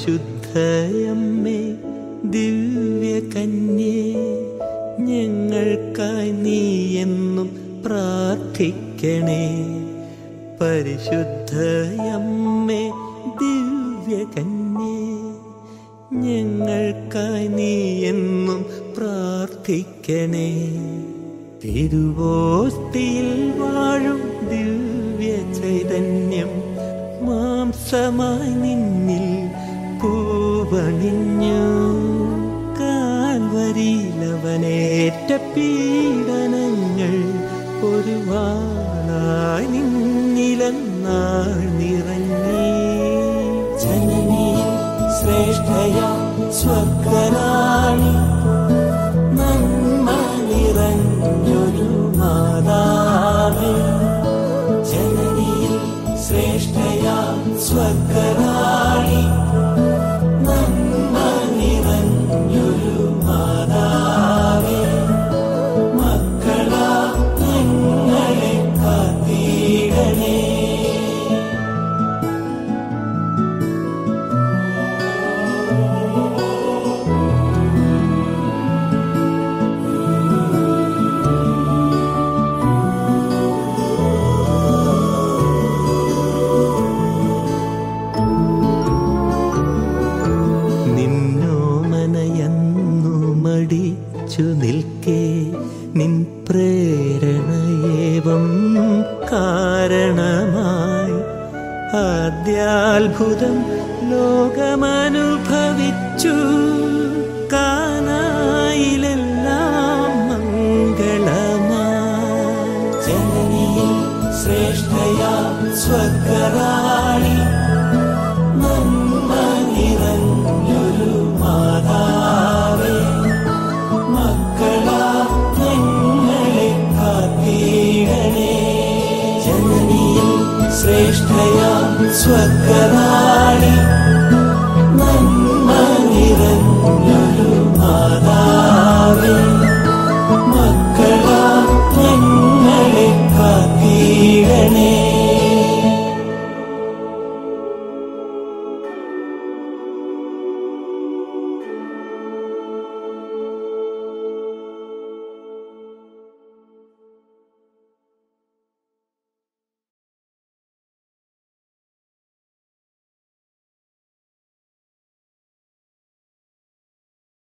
പരിശുദ്ധയമ്മേ ദിവ്യകന്യേ ഞങ്ങൾക്കായി നീ എന്നും പ്രാർത്ഥിക്കണേ പരിശുദ്ധയമ്മേ ദിവ്യകന്യേ ഞങ്ങൾക്കായി നീ എന്നും പ്രാർത്ഥിക്കണേ തിരുവോസ്തിയിൽ വാഴും ദിവ്യ ചൈതന്യം മാംസമായി നിന്നിൽ പൂവണിഞ്ഞു കാൽവരിയിലവനേറ്റ പീഡനങ്ങൾ ഒരു വാളായി നിന്നിലെന്നാൾ നിറങ്ങി ജനനീ ശ്രേഷ്ഠയ സ്വർഗരാണി നന്മ നിറഞ്ഞൊരു മാതാവേ ജനനിയിൽ ശ്രേഷ്ഠയ സ്വർഗരാണി നന്മ നിറഞ്ഞൊരു മാതാവേ മക്കളാ ഞങ്ങളെ കാത്തിടണേ നിന്നോ മനയന്നു മടിച്ചു നിൽക്കേ നിൻ പ്രേരണയേവം കാരണമായി ആദ്യാത്ഭുതം ലോകമനുഭവിച്ചു കാനായിലെല്ലാം മംഗളമായി ജനനിയിൽ ശ്രേഷ്ഠയാ സ്വകരാണി നന്മ നിറഞ്ഞൊരു മാതാവേ മക്കളാ ഞങ്ങളെ കാത്തിടണേ ജനനിയിൽ ശ്രേഷ്ഠയാ സ്വകരാണി